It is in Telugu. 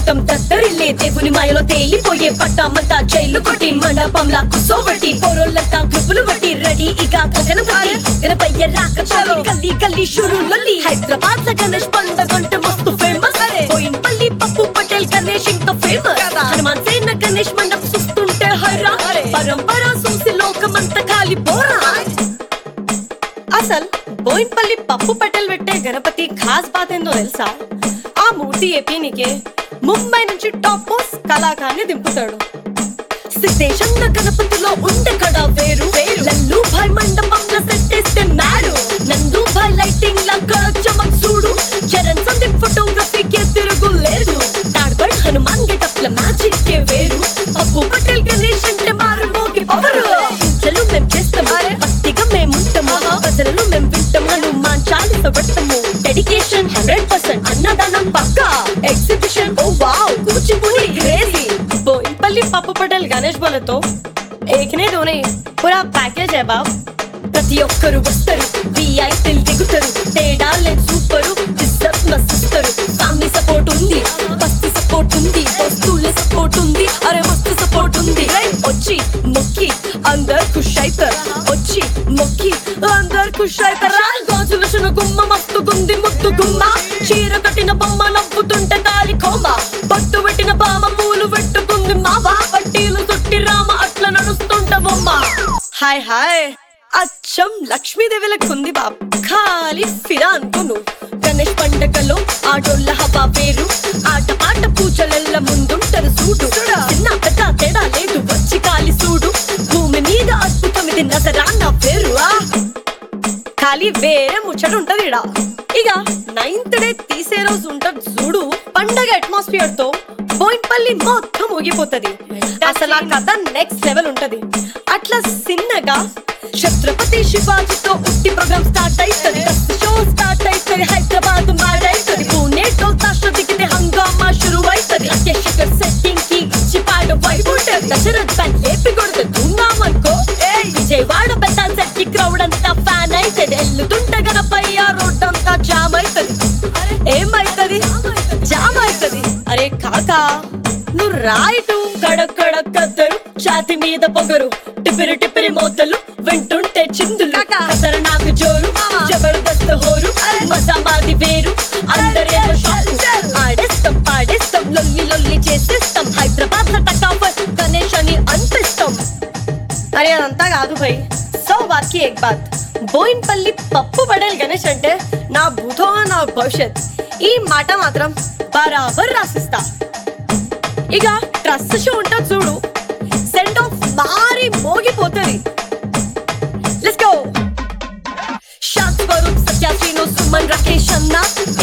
మొత్తం దద్దరిల్లే దేవుని మాయలో తేలిపోయే పట్టామంతా జైలు కొట్టి మండపంలా కుసోబట్టి పొరోళ్ళంతా గ్రూపులు బట్టి రెడీ ఇక గగనపతి గణపయ్య రాక చాలు గల్లీ గల్లీ షురు లొల్లి హైదరాబాద్ లో గణేష్ పండగంటే మస్తు ఫేమస్ పోయినపల్లి పప్పు పటేల్ గణేష్ ఇంకా ఫేమస్ హనుమాన్ సేన గణేష్ మండపం చూస్తుంటే హైరా పరంపర చూసి లోకమంతా ఖాళీ పోరా అసలు బోయిన్పల్లి పప్పు పటేల్ పెట్టే గణపతి ఖాస్ బాత్ ఏందో తెలుసా ఆ మూర్తి ఏపీనికే ముంబై నుంచి టాప్ మోస్ట్ కళాకారుని దింపుతాడు సిద్ధేశన్న గణపతిలో ఉండే కడ వేరు లల్లు భాయ్ మండపంలో సెట్టేస్తే నాడు నందు భాయ్ లైటింగ్ లా చమక్ చూడు చరణ్ సందీప్ ఫోటోగ్రఫీకి తిరుగు లేదు తాడ్బడ్ హనుమాన్ గెటప్ ల మ్యాజిక్ కే వేరు పప్పు పటేల్ గణేష్ అంటే మారు మోగి పవరు చలు మేం చేస్తాం భక్తిగా మేముంటాము ప్రజలను మేం వింటాం హనుమాన్ చాలీస పడతాము డెడికేషన్ హండ్రెడ్ పర్సెంట్ అన్నదానం పక్కా exhibition oh wow Kuchipudi crazy Boinpally Pappu Patel Ganesh బోలతో ఏకనే దోనే పూరా ప్యాకేజ్ है బాబ్ ప్రతి ఒక్కరు వస్తారు విఐపీలు దిగుతారు తేడా లేదు సూపరు ఇజ్జత్ మస్తుస్తారు ఫ్యామిలీ సపోర్ట్ ఉంది బస్తి సపోర్ట్ ఉంది వస్తువుల సపోర్ట్ ఉంది అరే మస్తు సపోర్ట్ ఉంది వచ్చి మొక్కి అందరు ఖుష్ అవుతారు వచ్చి మొక్కి అందరు ఖుష్ అవుతారు గాజుల శున గుమ్మ మస్తు గుంది ముద్దు గుమ్మ చీర కట్టిన బొమ్మ నవ్వుతుంటే దారి కోమ పట్టు పెట్టిన బామ పూలు పెట్టుకుంది మావ పట్టీలు చుట్టి రామ అట్లా నడుస్తుంట బొమ్మ హాయ్ హాయ్ అచ్చం లక్ష్మీదేవి లెక్కుంది బాబ్ ఖాళీ ఫిరా అనుకోను గణేష్ పండగలో ఆటోళ్ళ హవా వేరు ఆట పాట పూజలెల్ల ముందుంటారు చూడు చిన్న పెద్ద తేడా లేదు వచ్చి కాలి చూడు భూమి మీద అద్భుతం ఇది నజరాన్న పేరు ఆ ఖాళీ వేరే ముచ్చట ఉంటది ఇడ ఇక నైన్త్ డే తీసే రోజు ఉంటది చూడు పండగ అట్మాస్ఫియర్ తో బోయిన్పల్లి మొత్తం ఊగిపోతది అసలు ఆ కథ నెక్స్ట్ లెవెల్ ఉంటది అట్లా సిన్నగా ఛత్రపతి శివాజీతో ఉట్టి ప్రోగ్రామ్ స్టార్ట్ అవుతుంది షో స్టార్ట్ అవుతుంది హైదరాబాద్ మాడైతుంది పూణే టోల్ దిగితే హంగామా షురు అవుతుంది అత్యశకర్ సెట్టింగ్ కి ఇచ్చి పాట వైపు ఉంటది దశరథ్ పని లేపి కొడితే దున్నామనుకో విజయవాడ పెద్ద సెట్ కి క్రౌడ్ అంతా ఫ్యాన్ అవుతుంది ఎల్లుతుంటే గనపై ఆ రోడ్ అంతా జామ్ అవుతుంది ఏమైతుంది జామ్ అవుతుంది అరే కాకా నువ్వు రాయిటు కడక్ కడక్ కద్దరు ఛాతి మీద పొగరు టిపిరి టిపిరి మోతలు వింటుంటే చిందులు కసర నాకు జోరు జబర్దస్త్ హోరు మజా మాది వేరు అందరేమో షాకు ఆడేస్తాం పాడేస్తాం లొల్లి లొల్లి చేసేస్తాం హైదరాబాద్ టకాఫర్ గణేష్ అని అనిపిస్తాం అరే అదంతా కాదు భయ్ సో బాత్కి ఏక్ బాత్ బోయిన్పల్లి పప్పు పడేల్ గణేష్ అంటే నా భూతో నా భవిష్యత్ ఈ మాట మాత్రం బరాబర్ రాసిస్తా ఇక ట్రస్ట్ షో ఉంటుంది చూడు సెండ్ ఆఫ్ మారి మోగిపోతుంది లెట్స్ గో శాంత్ స్వరూప్ సత్య శ్రీను సుమన్ రాకేష్ అన్న